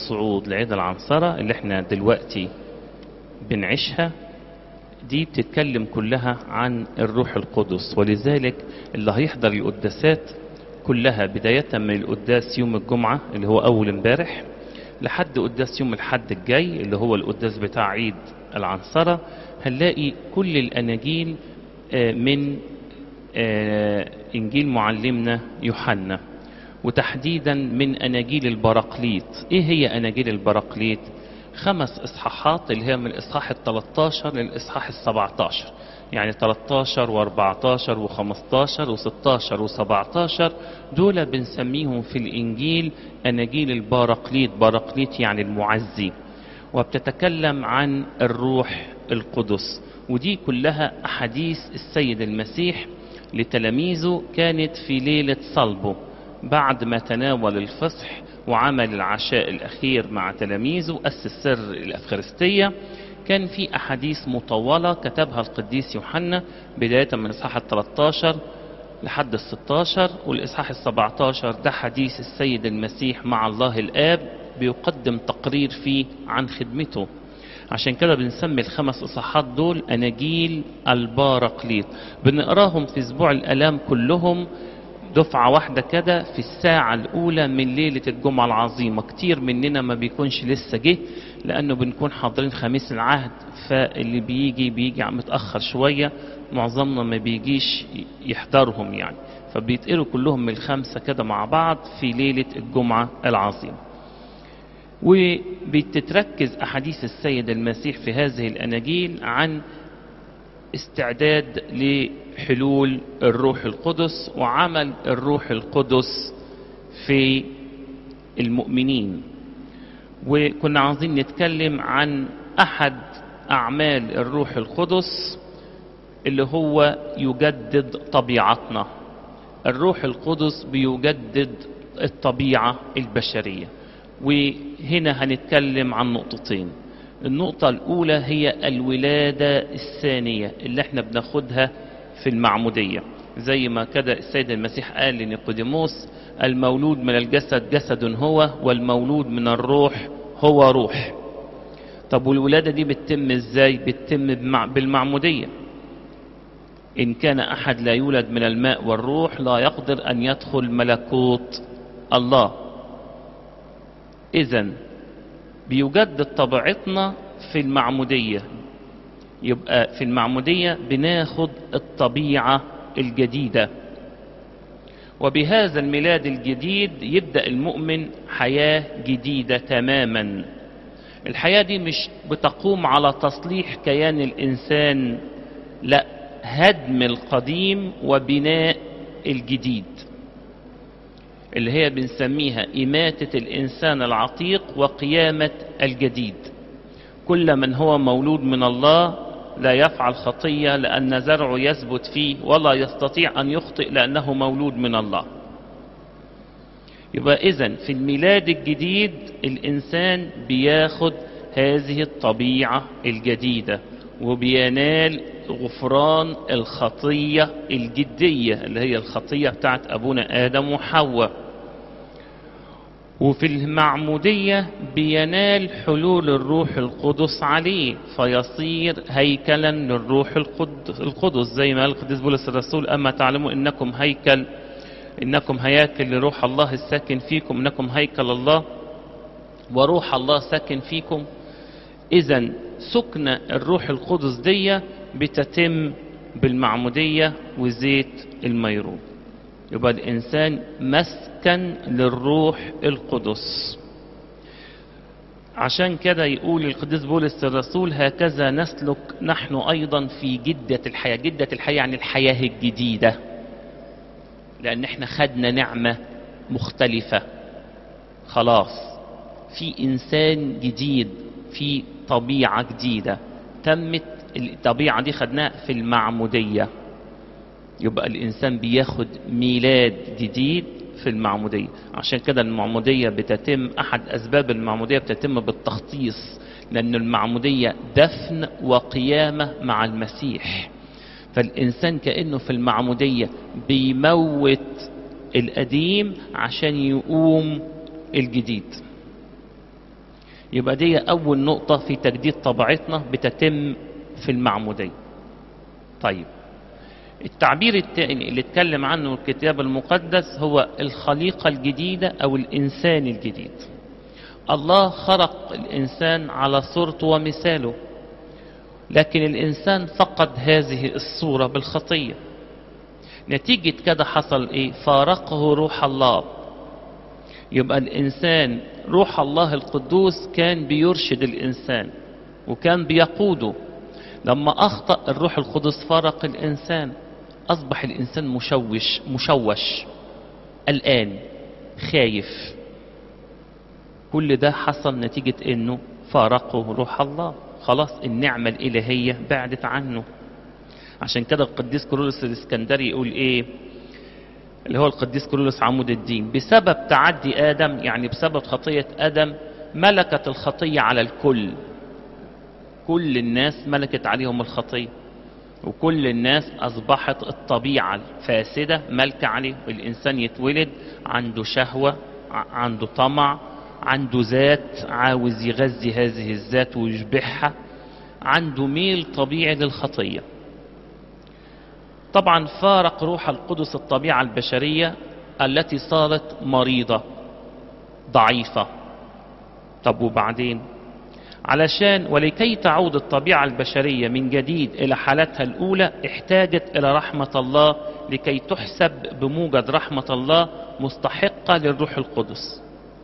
الصعود لعيد العنصرة اللي احنا دلوقتي بنعيشها دي بتتكلم كلها عن الروح القدس ولذلك اللي هيحضر القداسات كلها بداية من القداس يوم الجمعة اللي هو أول امبارح لحد قداس يوم الحد الجاي اللي هو القداس بتاع عيد العنصرة هنلاقي كل الأناجيل من إنجيل معلمنا يوحنا وتحديدا من أناجيل البراقليط إيه هي أناجيل البراقليط خمس إصحاحات اللي هي من الإصحاح ال 13 للإصحاح ال 17 يعني 13 و14 و15 و16 و17 دول بنسميهم في الإنجيل أناجيل البراقليط باراقليط يعني المعزي وبتتكلم عن الروح القدس ودي كلها أحاديث السيد المسيح لتلاميذه كانت في ليلة صلبه بعد ما تناول الفصح وعمل العشاء الأخير مع تلاميذه أسس سر الأفخارستية كان في أحاديث مطولة كتبها القديس يوحنا بداية من الإصحاح ال 13 لحد ال 16 والإصحاح ال 17 ده حديث السيد المسيح مع الله الآب بيقدم تقرير فيه عن خدمته عشان كده بنسمي الخمس إصحاحات دول أناجيل الباراقليط بنقراهم في أسبوع الآلام كلهم دفعة واحدة كده في الساعة الأولى من ليلة الجمعة العظيمة كتير مننا ما بيكونش لسه جه لأنه بنكون حاضرين خميس العهد فاللي بيجي بيجي متأخر شوية معظمنا ما بيجيش يحضرهم يعني فبيتقروا كلهم من الخمسة كده مع بعض في ليلة الجمعة العظيمة وبتتركز أحاديث السيد المسيح في هذه الأناجيل عن استعداد لحلول الروح القدس وعمل الروح القدس في المؤمنين وكنا عاوزين نتكلم عن أحد أعمال الروح القدس اللي هو يجدد طبيعتنا الروح القدس بيجدد الطبيعة البشرية وهنا هنتكلم عن نقطتين النقطة الأولى هي الولادة الثانية اللي احنا بناخدها في المعمودية زي ما كده السيد المسيح قال لنيقوديموس المولود من الجسد جسد هو والمولود من الروح هو روح طب والولادة دي بتتم ازاي بتتم بالمعمودية إن كان أحد لا يولد من الماء والروح لا يقدر أن يدخل ملكوت الله إذا بيجدد طبيعتنا في المعمودية يبقى في المعمودية بناخد الطبيعة الجديدة وبهذا الميلاد الجديد يبدأ المؤمن حياة جديدة تماما الحياة دي مش بتقوم على تصليح كيان الإنسان لا هدم القديم وبناء الجديد اللي هي بنسميها إماتة الإنسان العتيق وقيامة الجديد كل من هو مولود من الله لا يفعل خطية لأن زرعه يثبت فيه ولا يستطيع أن يخطئ لأنه مولود من الله يبقى إذن في الميلاد الجديد الإنسان بياخد هذه الطبيعة الجديدة وبينال غفران الخطية الجدية اللي هي الخطية بتاعت أبونا آدم وحواء وفي المعمودية بينال حلول الروح القدس عليه فيصير هيكلا للروح القدس زي ما قال القديس بولس الرسول أما تعلموا إنكم هيكل إنكم هياكل لروح الله الساكن فيكم إنكم هيكل الله وروح الله ساكن فيكم إذا سكن الروح القدس دي بتتم بالمعمودية وزيت الميرون يبقى الإنسان مسكن للروح القدس عشان كده يقول القديس بولس الرسول هكذا نسلك نحن أيضا في جدة الحياة جدة الحياة يعني الحياة الجديدة لأن احنا خدنا نعمة مختلفة خلاص في إنسان جديد في طبيعة جديدة تمت الطبيعة دي خدناها في المعمودية يبقى الإنسان بياخد ميلاد جديد في المعمودية عشان كده المعمودية بتتم أحد أسباب المعمودية بتتم بالتخصيص لأن المعمودية دفن وقيامة مع المسيح فالإنسان كأنه في المعمودية بيموت القديم عشان يقوم الجديد يبقى دي أول نقطة في تجديد طبيعتنا بتتم في المعمودية طيب التعبير الثاني اللي اتكلم عنه الكتاب المقدس هو الخليقة الجديدة أو الإنسان الجديد الله خلق الإنسان على صورته ومثاله لكن الإنسان فقد هذه الصورة بالخطية نتيجة كده حصل إيه فارقه روح الله يبقى الإنسان روح الله القدوس كان بيرشد الإنسان وكان بيقوده لما أخطأ الروح القدس فارق الإنسان أصبح الإنسان مشوش مشوش الآن خايف كل ده حصل نتيجة إنه فارقه روح الله خلاص النعمة الإلهية بعدت عنه عشان كده القديس كورولوس الإسكندري يقول إيه اللي هو القديس كورولوس عمود الدين بسبب تعدي آدم يعني بسبب خطية آدم ملكت الخطية على الكل كل الناس ملكت عليهم الخطية وكل الناس أصبحت الطبيعة الفاسدة ملكة عليه الإنسان يتولد عنده شهوة عنده طمع عنده ذات عاوز يغذي هذه الذات ويشبعها عنده ميل طبيعي للخطية طبعا فارق روح القدس الطبيعة البشرية التي صارت مريضة ضعيفة طب وبعدين علشان ولكي تعود الطبيعة البشرية من جديد إلى حالتها الأولى احتاجت إلى رحمة الله لكي تحسب بموجد رحمة الله مستحقة للروح القدس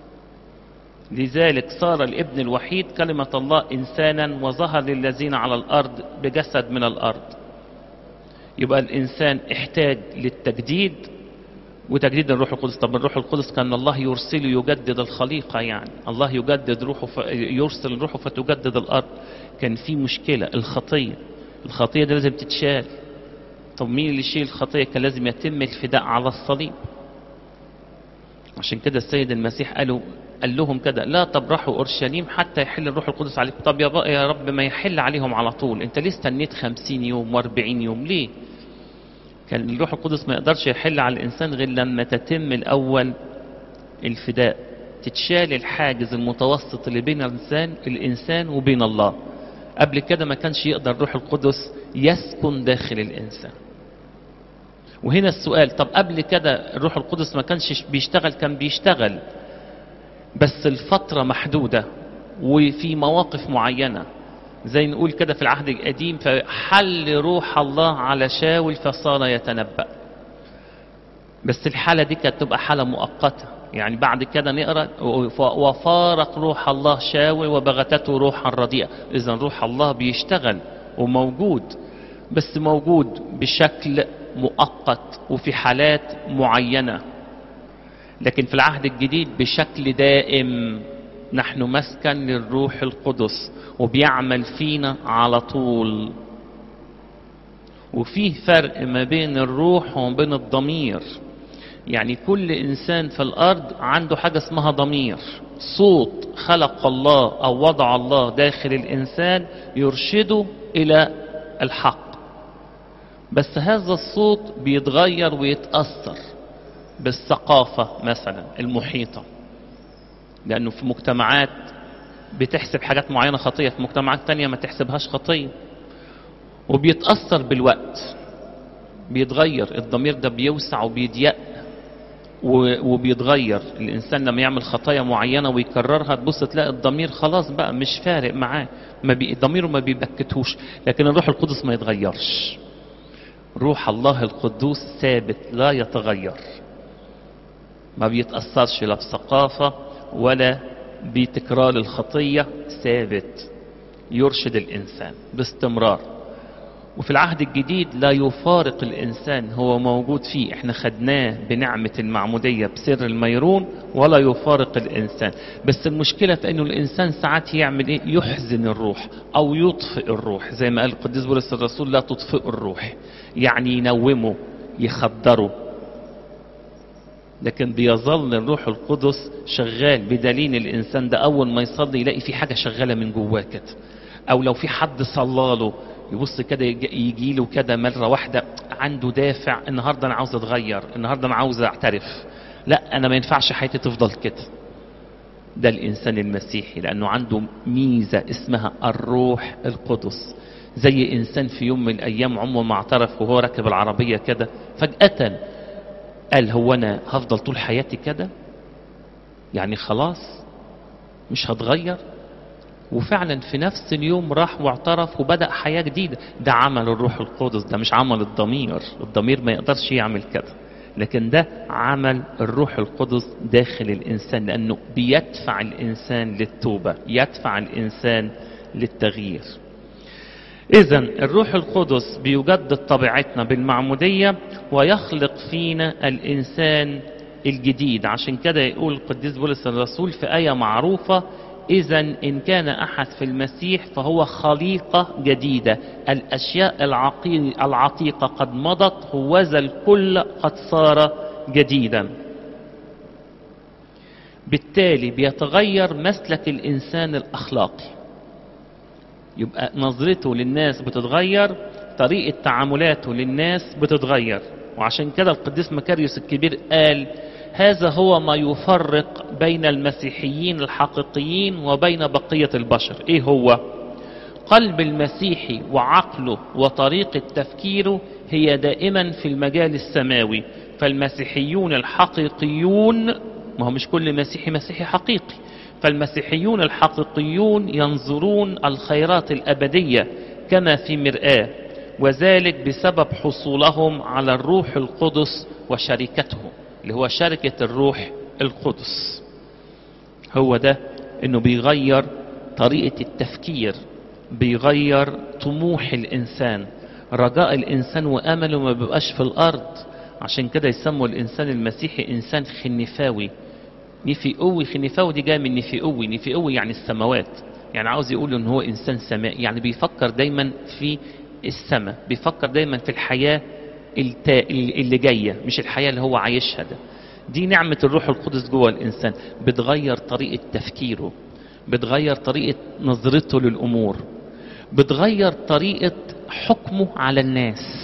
لذلك صار الابن الوحيد كلمة الله إنسانا وظهر للذين على الأرض بجسد من الأرض يبقى الإنسان احتاج للتجديد وتجديد الروح القدس طب الروح القدس كان الله يرسله يجدد الخليقة يعني الله يجدد روحه ف... يرسل روحه فتجدد الأرض كان في مشكلة الخطية الخطية دي لازم تتشال طب مين اللي يشيل الخطية كان لازم يتم الفداء على الصليب عشان كده السيد المسيح قالوا قال لهم كده لا تبرحوا اورشليم حتى يحل الروح القدس عليكم طب يا, يا رب ما يحل عليهم على طول انت ليه استنيت خمسين يوم واربعين يوم ليه كان الروح القدس ما يقدرش يحل على الانسان غير لما تتم الاول الفداء تتشال الحاجز المتوسط اللي بين الانسان الانسان وبين الله قبل كده ما كانش يقدر الروح القدس يسكن داخل الانسان وهنا السؤال طب قبل كده الروح القدس ما كانش بيشتغل كان بيشتغل بس الفترة محدودة وفي مواقف معينة زي نقول كده في العهد القديم فحل روح الله على شاول فصار يتنبأ بس الحالة دي كانت تبقى حالة مؤقتة يعني بعد كده نقرا وفارق روح الله شاول وبغتته روحا رديئة إذا روح الله بيشتغل وموجود بس موجود بشكل مؤقت وفي حالات معينة لكن في العهد الجديد بشكل دائم نحن مسكن للروح القدس وبيعمل فينا على طول وفيه فرق ما بين الروح وما بين الضمير يعني كل انسان في الارض عنده حاجه اسمها ضمير صوت خلق الله او وضع الله داخل الانسان يرشده الى الحق بس هذا الصوت بيتغير ويتاثر بالثقافه مثلا المحيطه لانه في مجتمعات بتحسب حاجات معينه خطيه في مجتمعات تانية ما تحسبهاش خطيه وبيتاثر بالوقت بيتغير الضمير ده بيوسع وبيضيق وبيتغير الانسان لما يعمل خطايا معينه ويكررها تبص تلاقي الضمير خلاص بقى مش فارق معاه ما بي... ضميره ما بيبكتهوش لكن الروح القدس ما يتغيرش روح الله القدوس ثابت لا يتغير ما بيتأثرش لا بثقافة ولا بتكرار الخطية ثابت يرشد الإنسان باستمرار وفي العهد الجديد لا يفارق الإنسان هو موجود فيه احنا خدناه بنعمة المعمودية بسر الميرون ولا يفارق الإنسان بس المشكلة في أنه الإنسان ساعات يعمل إيه يحزن الروح أو يطفئ الروح زي ما قال القديس بولس الرسول لا تطفئ الروح يعني ينومه يخدره لكن بيظل الروح القدس شغال بدليل الإنسان ده أول ما يصلي يلاقي في حاجة شغالة من جواه كده أو لو في حد صلى له يبص كده يجي له كده مرة واحدة عنده دافع النهاردة أنا عاوز أتغير النهاردة أنا عاوز أعترف لا أنا ما ينفعش حياتي تفضل كده ده الإنسان المسيحي لأنه عنده ميزة اسمها الروح القدس زي إنسان في يوم من الأيام عمره ما اعترف وهو راكب العربية كده فجأة قال هو أنا هفضل طول حياتي كده يعني خلاص مش هتغير وفعلا في نفس اليوم راح واعترف وبدأ حياة جديدة ده عمل الروح القدس ده مش عمل الضمير الضمير ما يقدرش يعمل كده لكن ده عمل الروح القدس داخل الإنسان لأنه بيدفع الإنسان للتوبة يدفع الإنسان للتغيير إذا الروح القدس بيجدد طبيعتنا بالمعمودية ويخلق فينا الإنسان الجديد عشان كده يقول القديس بولس الرسول في آية معروفة إذا إن كان أحد في المسيح فهو خليقة جديدة الأشياء العتيقة قد مضت هوذا الكل قد صار جديدا بالتالي بيتغير مسلك الإنسان الأخلاقي يبقى نظرته للناس بتتغير طريقة تعاملاته للناس بتتغير وعشان كده القديس مكاريوس الكبير قال هذا هو ما يفرق بين المسيحيين الحقيقيين وبين بقية البشر ايه هو قلب المسيحي وعقله وطريقة تفكيره هي دائما في المجال السماوي فالمسيحيون الحقيقيون ما هو مش كل مسيحي مسيحي حقيقي فالمسيحيون الحقيقيون ينظرون الخيرات الأبدية كما في مرآة وذلك بسبب حصولهم على الروح القدس وشركته اللي هو شركة الروح القدس هو ده انه بيغير طريقة التفكير بيغير طموح الانسان رجاء الانسان وامله ما بيبقاش في الارض عشان كده يسموا الانسان المسيحي انسان خنفاوي نفيقوي خنفاوي دي جايه من نفيقوي نفيقوي يعني السماوات يعني عاوز يقول ان هو انسان سمائي يعني بيفكر دايما في السماء بيفكر دايما في الحياه اللي جايه مش الحياه اللي هو عايشها ده دي نعمه الروح القدس جوه الانسان بتغير طريقه تفكيره بتغير طريقه نظرته للامور بتغير طريقه حكمه على الناس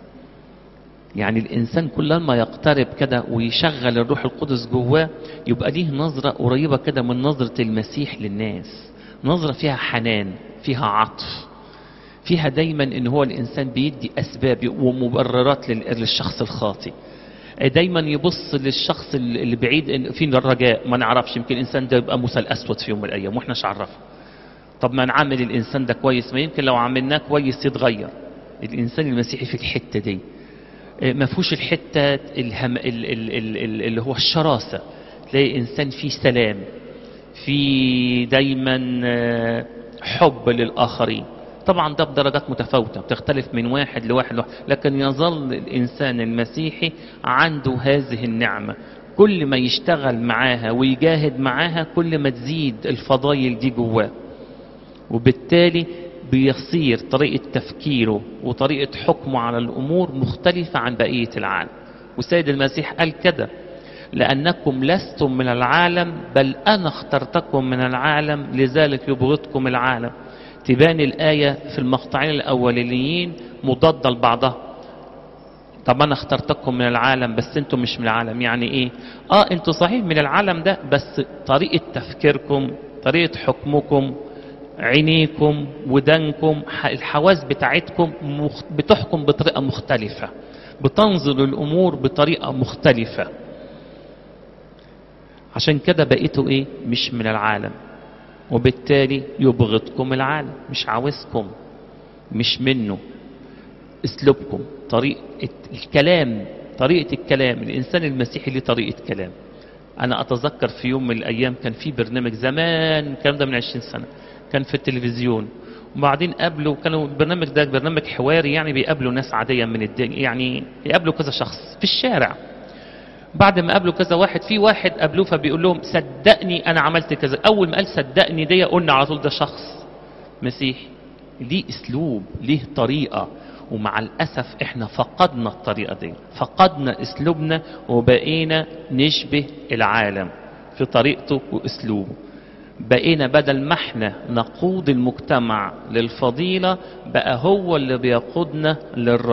يعني الإنسان كل ما يقترب كده ويشغل الروح القدس جواه يبقى ليه نظرة قريبة كده من نظرة المسيح للناس نظرة فيها حنان فيها عطف فيها دايما ان هو الانسان بيدي اسباب ومبررات للشخص الخاطئ دايما يبص للشخص اللي بعيد في الرجاء ما نعرفش يمكن الانسان ده يبقى موسى الاسود في يوم من الايام واحنا عرفه طب ما نعمل الانسان ده كويس ما يمكن لو عملناه كويس يتغير الانسان المسيحي في الحته دي ما فيهوش الحته الهم اللي هو الشراسه تلاقي انسان فيه سلام في دايما حب للاخرين طبعا ده بدرجات متفاوته بتختلف من واحد لواحد, لواحد لكن يظل الانسان المسيحي عنده هذه النعمه كل ما يشتغل معاها ويجاهد معاها كل ما تزيد الفضايل دي جواه وبالتالي بيصير طريقة تفكيره وطريقة حكمه على الأمور مختلفة عن بقية العالم والسيد المسيح قال كده لأنكم لستم من العالم بل أنا اخترتكم من العالم لذلك يبغضكم العالم تبان الآية في المقطعين الأوليين مضادة لبعضها طب أنا اخترتكم من العالم بس أنتم مش من العالم يعني إيه آه أنتوا صحيح من العالم ده بس طريقة تفكيركم طريقة حكمكم عينيكم ودانكم الحواس بتاعتكم بتحكم بطريقة مختلفة بتنظر الأمور بطريقة مختلفة عشان كده بقيتوا إيه مش من العالم وبالتالي يبغضكم العالم مش عاوزكم مش منه اسلوبكم طريقة الكلام طريقة الكلام الإنسان المسيحي ليه طريقة كلام أنا أتذكر في يوم من الأيام كان في برنامج زمان الكلام ده من 20 سنة كان في التلفزيون وبعدين قابلوا كانوا البرنامج ده برنامج حواري يعني بيقابلوا ناس عادية من الدنيا يعني يقابلوا كذا شخص في الشارع بعد ما قابلوا كذا واحد في واحد قابلوه فبيقول لهم صدقني انا عملت كذا اول ما قال صدقني دي قلنا على طول ده شخص مسيحي ليه اسلوب ليه طريقه ومع الاسف احنا فقدنا الطريقه دي فقدنا اسلوبنا وبقينا نشبه العالم في طريقته واسلوبه بقينا بدل ما احنا نقود المجتمع للفضيلة بقى هو اللي بيقودنا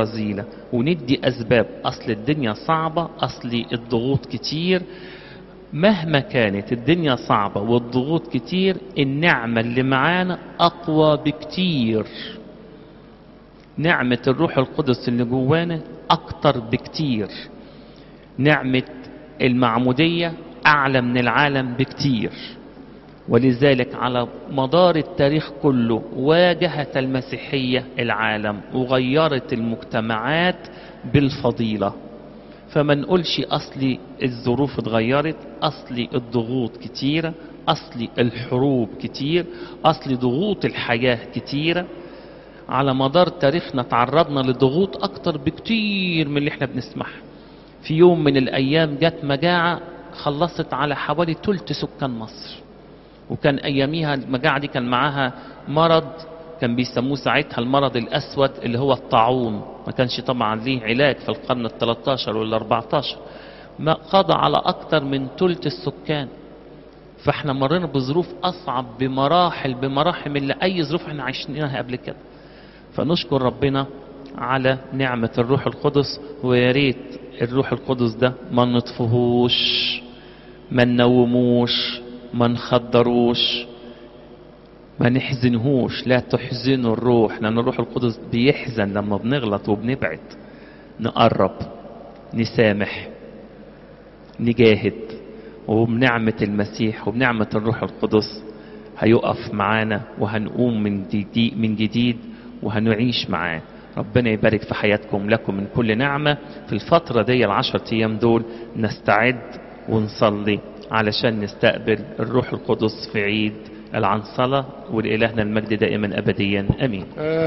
للرذيلة وندي أسباب أصل الدنيا صعبة أصل الضغوط كتير مهما كانت الدنيا صعبة والضغوط كتير النعمة اللي معانا أقوى بكتير نعمة الروح القدس اللي جوانا أكتر بكتير نعمة المعمودية أعلى من العالم بكتير ولذلك على مدار التاريخ كله واجهت المسيحية العالم وغيرت المجتمعات بالفضيلة فما نقولش أصلي الظروف اتغيرت أصلي الضغوط كتيرة أصلي الحروب كتير أصلي ضغوط الحياة كتيرة على مدار تاريخنا تعرضنا لضغوط أكتر بكتير من اللي احنا بنسمعها في يوم من الأيام جت مجاعة خلصت على حوالي تلت سكان مصر وكان أياميها المجاعة دي كان معاها مرض كان بيسموه ساعتها المرض الأسود اللي هو الطاعون ما كانش طبعا ليه علاج في القرن ال 13 وال 14 ما قضى على أكتر من تلت السكان فاحنا مرينا بظروف أصعب بمراحل بمراحل من اللي أي ظروف احنا عشناها قبل كده فنشكر ربنا على نعمة الروح القدس ويا ريت الروح القدس ده ما نطفهوش ما ننوموش ما نخدروش ما نحزنهوش لا تحزنوا الروح لأن الروح القدس بيحزن لما بنغلط وبنبعد نقرب نسامح نجاهد وبنعمة المسيح وبنعمة الروح القدس هيقف معانا وهنقوم من جديد, من جديد وهنعيش معاه ربنا يبارك في حياتكم لكم من كل نعمة في الفترة دي العشر أيام دول نستعد ونصلي علشان نستقبل الروح القدس في عيد العنصلة ولإلهنا المجد دائما أبديا أمين